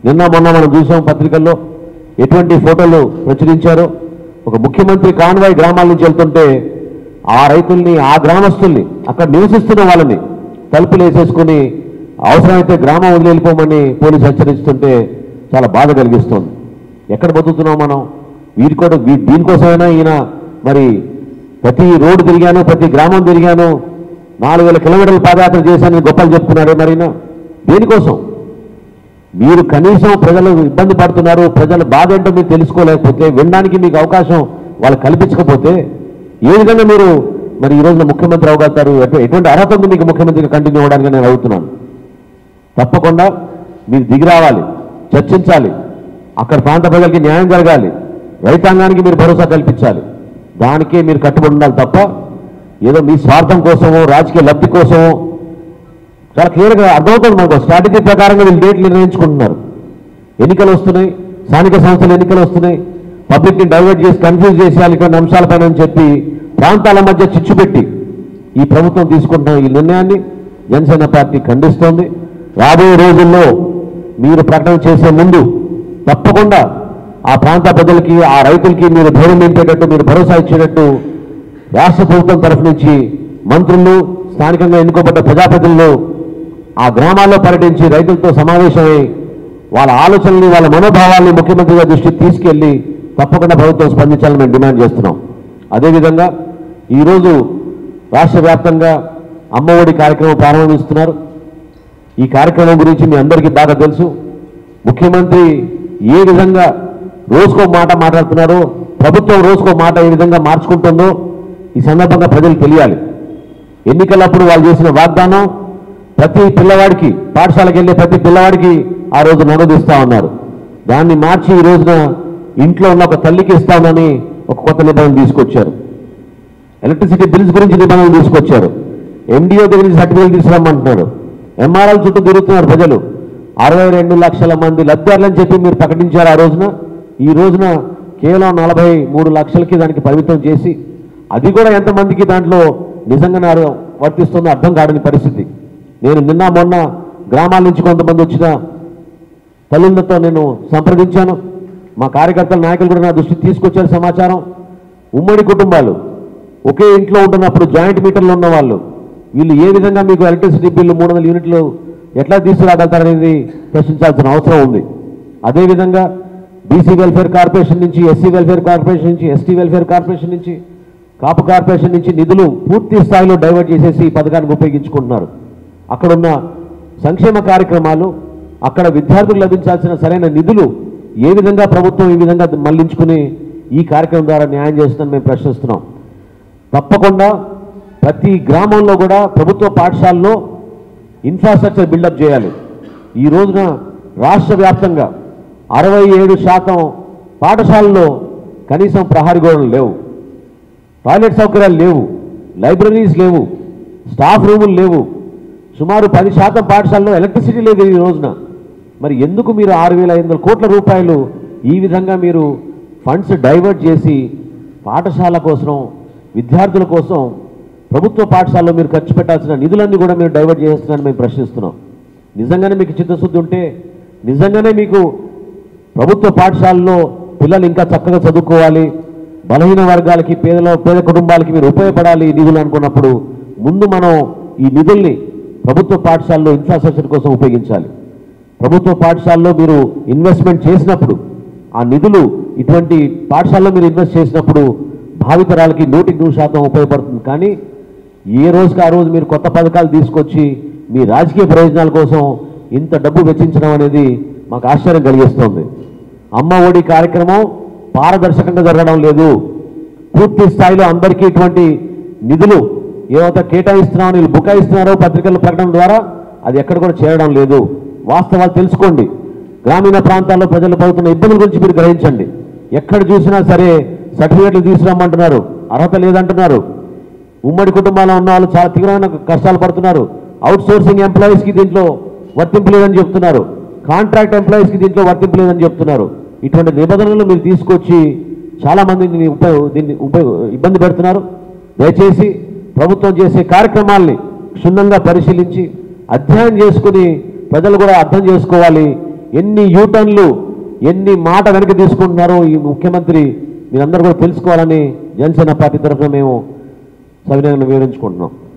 నిన్న మొన్న మనం చూసాం పత్రికల్లో ఎటువంటి ఫోటోలు ప్రచురించారో ఒక ముఖ్యమంత్రి కాన్వాయ్ గ్రామాల నుంచి వెళ్తుంటే ఆ రైతుల్ని ఆ గ్రామస్తుల్ని అక్కడ నివసిస్తున్న వాళ్ళని తలుపులు వేసేసుకుని అవసరమైతే గ్రామం వదిలి వెళ్ళిపోమని పోలీసు హెచ్చరిస్తుంటే చాలా బాధ కలిగిస్తుంది ఎక్కడ బతుకుతున్నాం మనం వీరి కూడా వీ- దీనికోసమైనా ఈయన మరి ప్రతి రోడ్డు తిరిగాను ప్రతి గ్రామం తిరిగాను నాలుగు వేల కిలోమీటర్ల పాదయాత్ర చేశానని గొప్పలు చెప్పుకున్నాడే మరినా దేనికోసం మీరు కనీసం ప్రజలు ఇబ్బంది పడుతున్నారు ప్రజల బాధ ఏంటో మీరు తెలుసుకోలేకపోతే వినడానికి మీకు అవకాశం వాళ్ళు కల్పించకపోతే ఏ విధంగా మీరు మరి ఈ రోజున ముఖ్యమంత్రి అవగలుగుతారు ఎటు- ఎటువంటి అర్హత ఉంది మీకు ముఖ్యమంత్రిగా కంటిన్యూ అవ్వడానికి నేను అడుగుతున్నాను తప్పకుండా మీరు దిగి రావాలి చర్చించాలి అక్కడ ప్రాంత ప్రజలకి న్యాయం జరగాలి రైతాంగానికి మీరు భరోసా కల్పించాలి దానికే మీరు కట్టుబడి ఉండాలి తప్ప ఏదో మీ స్వార్థం కోసమో రాజకీయ లబ్ధి కోసమో చాలా క్లియర్గా అర్థమవుతుంది మనకు స్ట్రాటజీ ప్రకారంగా వీళ్ళు డేట్లు నిర్ణయించుకుంటున్నారు ఎన్నికలు వస్తున్నాయి స్థానిక సంస్థలు ఎన్నికలు వస్తున్నాయి పబ్లిక్ని డైవర్ట్ చేసి కన్ఫ్యూజ్ చేసేయాలి ఇటువంటి అంశాలపైన అని చెప్పి ప్రాంతాల మధ్య చిచ్చు పెట్టి ఈ ప్రభుత్వం తీసుకుంటున్న ఈ నిర్ణయాన్ని జనసేన పార్టీ ఖండిస్తోంది రాబోయే రోజుల్లో మీరు ప్రకటన చేసే ముందు తప్పకుండా ఆ ప్రాంత ప్రజలకి ఆ రైతులకి మీరు ధైర్యం నింపేటట్టు మీరు భరోసా ఇచ్చేటట్టు రాష్ట్ర ప్రభుత్వం తరఫు నుంచి మంత్రులు స్థానికంగా ఎన్నుకోబడ్డ ప్రజాప్రతినిధులు ఆ గ్రామాల్లో పర్యటించి రైతులతో సమావేశమై వాళ్ళ ఆలోచనల్ని వాళ్ళ మనోభావాల్ని ముఖ్యమంత్రి గారి దృష్టికి తీసుకెళ్లి తప్పకుండా ప్రభుత్వం స్పందించాలని మేము డిమాండ్ చేస్తున్నాం అదేవిధంగా ఈరోజు రాష్ట్ర వ్యాప్తంగా అమ్మఒడి కార్యక్రమం ప్రారంభిస్తున్నారు ఈ కార్యక్రమం గురించి మీ అందరికీ బాగా తెలుసు ముఖ్యమంత్రి ఏ విధంగా రోజుకో మాట మాట్లాడుతున్నారో ప్రభుత్వం రోజుకో మాట ఏ విధంగా మార్చుకుంటుందో ఈ సందర్భంగా ప్రజలకు తెలియాలి ఎన్నికలప్పుడు వాళ్ళు చేసిన వాగ్దానం ప్రతి పిల్లవాడికి పాఠశాలకు వెళ్ళే ప్రతి పిల్లవాడికి ఆ రోజు నగదు ఇస్తా ఉన్నారు దాన్ని మార్చి ఈ రోజున ఇంట్లో ఉన్న ఒక తల్లికి ఇస్తామని ఒక కొత్త నిబంధన తీసుకొచ్చారు ఎలక్ట్రిసిటీ బిల్స్ గురించి నిబంధనలు తీసుకొచ్చారు ఎండిఓ దగ్గర నుంచి సర్టిఫికేట్ తీసుకురమ్మంటున్నారు ఎంఆర్ఎల్ చుట్టూ తిరుగుతున్నారు ప్రజలు అరవై రెండు లక్షల మంది లబ్ధారులని చెప్పి మీరు ప్రకటించారు ఆ రోజున ఈ రోజున కేవలం నలభై మూడు లక్షలకి దానికి పరిమితం చేసి అది కూడా ఎంతమందికి దాంట్లో నిజంగా నాకు వర్తిస్తుందో అర్థం కాడని పరిస్థితి నేను నిన్న మొన్న గ్రామాల నుంచి కొంతమంది వచ్చిన తల్లులతో నేను సంప్రదించాను మా కార్యకర్తల నాయకులు కూడా నా దృష్టికి తీసుకొచ్చారు సమాచారం ఉమ్మడి కుటుంబాలు ఒకే ఇంట్లో ఉంటున్నప్పుడు జాయింట్ మీటర్లు ఉన్న వాళ్ళు వీళ్ళు ఏ విధంగా మీకు ఎలక్ట్రిసిటీ బిల్లు మూడు వందల యూనిట్లు ఎట్లా తీసుకురాగలుగుతారనేది ప్రశ్నించాల్సిన అవసరం ఉంది అదేవిధంగా బీసీ వెల్ఫేర్ కార్పొరేషన్ నుంచి ఎస్సీ వెల్ఫేర్ కార్పొరేషన్ నుంచి ఎస్టీ వెల్ఫేర్ కార్పొరేషన్ నుంచి కాపు కార్పొరేషన్ నుంచి నిధులు పూర్తి స్థాయిలో డైవర్ట్ చేసేసి ఈ పథకానికి ఉపయోగించుకుంటున్నారు అక్కడున్న సంక్షేమ కార్యక్రమాలు అక్కడ విద్యార్థులకు లభించాల్సిన సరైన నిధులు ఏ విధంగా ప్రభుత్వం ఈ విధంగా మళ్లించుకుని ఈ కార్యక్రమం ద్వారా న్యాయం చేస్తుందని మేము ప్రశ్నిస్తున్నాం తప్పకుండా ప్రతి గ్రామంలో కూడా ప్రభుత్వ పాఠశాలలో ఇన్ఫ్రాస్ట్రక్చర్ బిల్డప్ చేయాలి ఈ రోజున రాష్ట్ర వ్యాప్తంగా అరవై ఏడు శాతం పాఠశాలలో కనీసం ప్రహారీ గోడలు లేవు టాయిలెట్ సౌకర్యాలు లేవు లైబ్రరీస్ లేవు స్టాఫ్ రూములు లేవు సుమారు పది శాతం పాఠశాలలో ఎలక్ట్రిసిటీ లేదు ఈ రోజున మరి ఎందుకు మీరు ఆరు వేల ఐదు వందల కోట్ల రూపాయలు ఈ విధంగా మీరు ఫండ్స్ డైవర్ట్ చేసి పాఠశాల కోసం విద్యార్థుల కోసం ప్రభుత్వ పాఠశాలలో మీరు ఖర్చు పెట్టాల్సిన నిధులన్నీ కూడా మీరు డైవర్ట్ చేస్తున్నారని మేము ప్రశ్నిస్తున్నాం నిజంగానే మీకు చిత్తశుద్ధి ఉంటే నిజంగానే మీకు ప్రభుత్వ పాఠశాలలో పిల్లలు ఇంకా చక్కగా చదువుకోవాలి బలహీన వర్గాలకి పేదల పేద కుటుంబాలకి మీరు ఉపయోగపడాలి ఈ నిధులు అనుకున్నప్పుడు ముందు మనం ఈ నిధుల్ని ప్రభుత్వ పాఠశాలలో ఇన్ఫ్రాస్ట్రక్చర్ కోసం ఉపయోగించాలి ప్రభుత్వ పాఠశాలలో మీరు ఇన్వెస్ట్మెంట్ చేసినప్పుడు ఆ నిధులు ఇటువంటి పాఠశాలలో మీరు ఇన్వెస్ట్ చేసినప్పుడు భావితరాలకి నూటికి నూరు శాతం ఉపయోగపడుతుంది కానీ ఏ రోజుకి ఆ రోజు మీరు కొత్త పథకాలు తీసుకొచ్చి మీ రాజకీయ ప్రయోజనాల కోసం ఇంత డబ్బు వెచ్చించడం అనేది మాకు ఆశ్చర్యం కలిగిస్తుంది అమ్మ ఒడి కార్యక్రమం పారదర్శకంగా జరగడం లేదు పూర్తి స్థాయిలో అందరికీ ఇటువంటి నిధులు ఏవైతే కేటాయిస్తున్నామో వీళ్ళు బుకాయిస్తున్నారో పత్రికల ప్రకటన ద్వారా అది ఎక్కడ కూడా చేరడం లేదు వాస్తవాలు తెలుసుకోండి గ్రామీణ ప్రాంతాల్లో ప్రజలు పడుతున్న ఇబ్బందుల గురించి మీరు గ్రహించండి ఎక్కడ చూసినా సరే సర్టిఫికేట్లు తీసుకురమ్మంటున్నారు అర్హత లేదంటున్నారు ఉమ్మడి కుటుంబాల్లో ఉన్న వాళ్ళు చాలా తీవ్రమైన కష్టాలు పడుతున్నారు అవుట్ సోర్సింగ్ ఎంప్లాయీస్కి దీంట్లో వర్తింపు లేదని చెప్తున్నారు కాంట్రాక్ట్ ఎంప్లాయీస్కి దీంట్లో వర్తింపు లేదని చెప్తున్నారు ఇటువంటి నిబంధనలు మీరు తీసుకొచ్చి చాలా మంది దీన్ని ఉపయోగ దీన్ని ఉపయోగ ఇబ్బంది పెడుతున్నారు దయచేసి ప్రభుత్వం చేసే కార్యక్రమాల్ని క్షుణ్ణంగా పరిశీలించి అధ్యయనం చేసుకుని ప్రజలు కూడా అర్థం చేసుకోవాలి ఎన్ని యూటర్న్లు ఎన్ని మాట వెనక్కి తీసుకుంటున్నారో ఈ ముఖ్యమంత్రి మీరందరూ కూడా తెలుసుకోవాలని జనసేన పార్టీ తరఫున మేము సవినయంగా వివరించుకుంటున్నాం